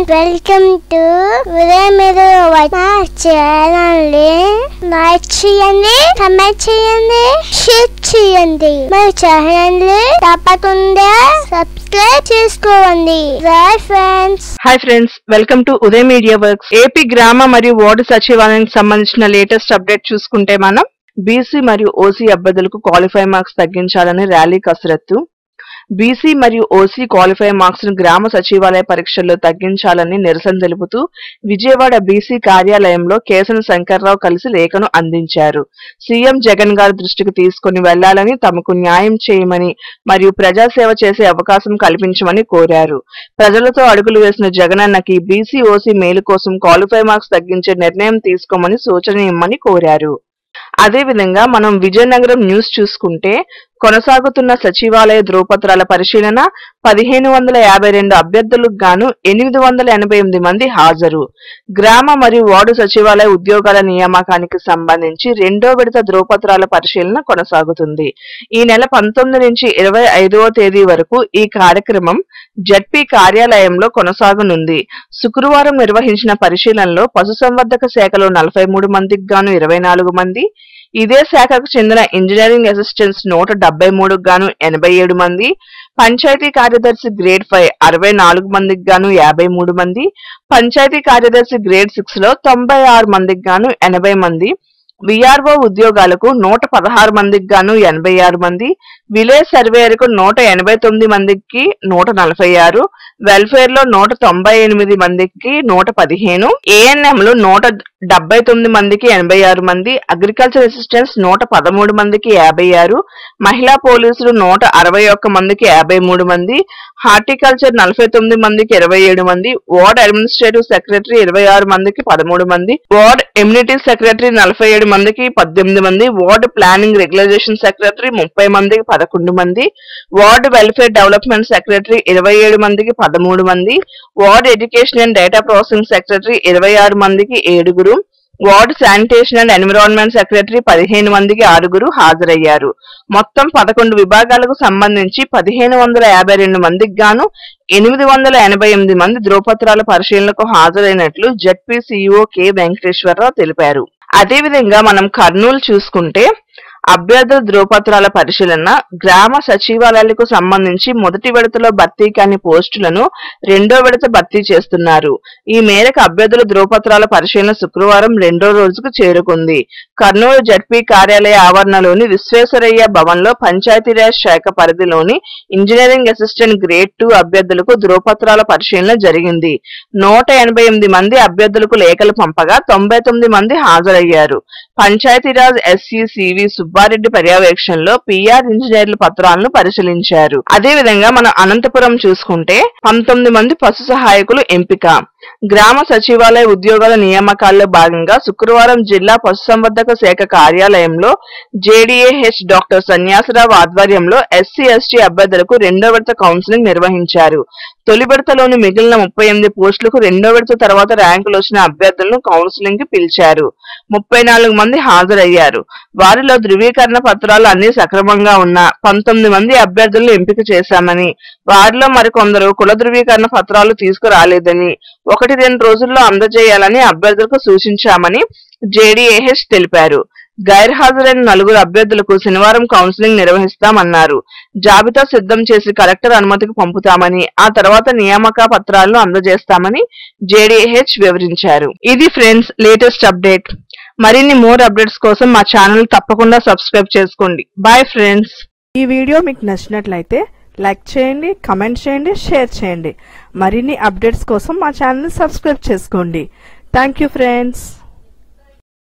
friends welcome to ఉదయం మీద మా ఛానల్ లైక్ చేయండి కమెంట్ చేయండి షేర్ చేయండి మా ఛానల్ తప్పకుండా సబ్స్క్రైబ్ చేసుకోండి bye friends hi friends welcome to Uday media works AP గ్రామ మరియు వార్డు సచివాలయానికి సంబంధించిన లేటెస్ట్ అప్డేట్ చూసుకుంటే మనం బీసీ మరియు ఓసీ అభ్యర్థులకు క్వాలిఫై మార్క్స్ తగ్గించాలని ర్యాలీ కసరత్తు బీసీ మరియు ఓసీ క్వాలిఫై మార్క్స్ ను గ్రామ సచివాలయ పరీక్షల్లో తగ్గించాలని నిరసన తెలుపుతూ విజయవాడ బీసీ కార్యాలయంలో కేసన శంకర్రావు కలిసి లేఖను అందించారు సీఎం జగన్ గారి దృష్టికి తీసుకుని వెళ్లాలని తమకు న్యాయం చేయమని మరియు ప్రజాసేవ చేసే అవకాశం కల్పించమని కోరారు ప్రజలతో అడుగులు వేసిన జగనన్నకి బీసీ ఓసీ మేలు కోసం క్వాలిఫై మార్క్స్ తగ్గించే నిర్ణయం తీసుకోమని సూచన ఇమ్మని కోరారు అదేవిధంగా మనం విజయనగరం న్యూస్ చూసుకుంటే కొనసాగుతున్న సచివాలయ ధ్రువపత్రాల పరిశీలన పదిహేను వందల యాభై రెండు అభ్యర్థులకు గాను ఎనిమిది వందల ఎనభై ఎనిమిది మంది హాజరు గ్రామ మరియు వార్డు సచివాలయ ఉద్యోగాల నియామకానికి సంబంధించి రెండో విడత ధ్రువపత్రాల పరిశీలన కొనసాగుతుంది ఈ నెల పంతొమ్మిది నుంచి ఇరవై ఐదవ తేదీ వరకు ఈ కార్యక్రమం జడ్పీ కార్యాలయంలో కొనసాగనుంది శుక్రవారం నిర్వహించిన పరిశీలనలో పశుసంవర్ధక శాఖలో నలభై మూడు మందికి గాను ఇరవై నాలుగు మంది ఇదే శాఖకు చెందిన ఇంజనీరింగ్ అసిస్టెంట్స్ నూట డెబ్బై మూడుకు గాను ఎనభై ఏడు మంది పంచాయతీ కార్యదర్శి గ్రేడ్ ఫైవ్ అరవై నాలుగు మందికి గాను యాభై మూడు మంది పంచాయతీ కార్యదర్శి గ్రేడ్ సిక్స్ లో తొంభై ఆరు మందికి గాను ఎనభై మంది విఆర్ఓ ఉద్యోగాలకు నూట పదహారు మందికి గాను ఎనభై ఆరు మంది విలేజ్ సర్వేయర్కు నూట ఎనభై తొమ్మిది మందికి నూట నలభై ఆరు వెల్ఫేర్ లో నూట తొంభై ఎనిమిది మందికి నూట పదిహేను ఏఎన్ఎం లో నూట డెబ్బై తొమ్మిది మందికి ఎనభై ఆరు మంది అగ్రికల్చర్ అసిస్టెంట్స్ నూట పదమూడు మందికి యాభై ఆరు మహిళా పోలీసులు నూట అరవై ఒక్క మందికి యాభై మూడు మంది హార్టికల్చర్ నలభై తొమ్మిది మందికి ఇరవై ఏడు మంది వార్డ్ అడ్మినిస్ట్రేటివ్ సెక్రటరీ ఇరవై ఆరు మందికి పదమూడు మంది వార్డ్ ఎమ్యూనిటీ సెక్రటరీ నలభై ఏడు మందికి పద్దెనిమిది మంది వార్డ్ ప్లానింగ్ రెగ్యులైజేషన్ సెక్రటరీ ముప్పై మందికి పదకొండు మంది వార్డ్ వెల్ఫేర్ డెవలప్మెంట్ సెక్రటరీ ఇరవై ఏడు మందికి పదమూడు మంది ward education and data processing secretary ఇరవై ఆరు మందికి ఏడుగురు ward sanitation and environment secretary పదిహేను మందికి ఆరుగురు హాజరయ్యారు మొత్తం పదకొండు విభాగాలకు సంబంధించి పదిహేను వందల యాభై రెండు మందికి గాను ఎనిమిది వందల ఎనభై ఎనిమిది మంది ధ్రువపత్రాల పరిశీలనకు హాజరైనట్లు జడ్పీ సీఈఓ కె వెంకటేశ్వరరావు తెలిపారు అదేవిధంగా మనం కర్నూలు చూసుకుంటే అభ్యర్థుల ధ్రువపత్రాల పరిశీలన గ్రామ సచివాలయాలకు సంబంధించి మొదటి విడతలో భర్తీ కాని పోస్టులను రెండో విడత భర్తీ చేస్తున్నారు ఈ మేరకు అభ్యర్థుల ధ్రువపత్రాల పరిశీలన శుక్రవారం రెండో రోజుకు చేరుకుంది కర్నూలు జడ్పీ కార్యాలయ ఆవరణలోని విశ్వేశ్వరయ్య భవన్ లో పంచాయతీరాజ్ శాఖ పరిధిలోని ఇంజనీరింగ్ అసిస్టెంట్ గ్రేడ్ టూ అభ్యర్థులకు ధ్రువపత్రాల పరిశీలన జరిగింది నూట ఎనభై ఎనిమిది మంది అభ్యర్థులకు లేఖలు పంపగా తొంభై తొమ్మిది మంది హాజరయ్యారు పంచాయతీరాజ్ ఎస్సీ సివి సుబ్బారెడ్డి పర్యవేక్షణలో పిఆర్ ఇంజనీర్ల పత్రాలను పరిశీలించారు అదేవిధంగా మన అనంతపురం చూసుకుంటే పంతొమ్మిది మంది పశు సహాయకులు ఎంపిక గ్రామ సచివాలయ ఉద్యోగాల నియామకాల్లో భాగంగా శుక్రవారం జిల్లా పశుసంవర్ధక శాఖ కార్యాలయంలో జేడీఏహెచ్ డాక్టర్ సన్యాసరావు ఆధ్వర్యంలో ఎస్సీ ఎస్టీ అభ్యర్థులకు రెండో విడత కౌన్సిలింగ్ నిర్వహించారు తొలి విడతలోని మిగిలిన ముప్పై ఎనిమిది పోస్టులకు రెండో విడత తర్వాత ర్యాంకులు వచ్చిన అభ్యర్థులను కౌన్సిలింగ్ కి పిలిచారు ముప్పై నాలుగు మంది హాజరయ్యారు వారిలో ధృవీకరణ పత్రాలు అన్ని సక్రమంగా ఉన్న పంతొమ్మిది మంది అభ్యర్థులను ఎంపిక చేశామని వారిలో మరికొందరు కుల ధృవీకరణ పత్రాలు తీసుకురాలేదని ఒకటి రెండు రోజుల్లో అందజేయాలని అభ్యర్థులకు సూచించామని జేడీఏహెచ్ తెలిపారు గైర్హాజరైన నలుగురు అభ్యర్థులకు శనివారం కౌన్సిలింగ్ నిర్వహిస్తామన్నారు జాబితా సిద్ధం చేసి కలెక్టర్ అనుమతికి పంపుతామని ఆ తర్వాత నియామక పత్రాలను అందజేస్తామని జేడీహెచ్ వివరించారు ఇది ఫ్రెండ్స్ లేటెస్ట్ అప్డేట్ మరిన్ని మోర్ అప్డేట్స్ కోసం మా ఛానల్ తప్పకుండా సబ్స్క్రైబ్ చేసుకోండి బాయ్ ఫ్రెండ్స్ ఈ వీడియో మీకు నచ్చినట్లయితే లైక్ చేయండి కమెంట్ చేయండి షేర్ చేయండి మరిన్ని అప్డేట్స్ కోసం మా ఛానల్ సబ్స్క్రైబ్ చేసుకోండి థ్యాంక్ యూ ఫ్రెండ్స్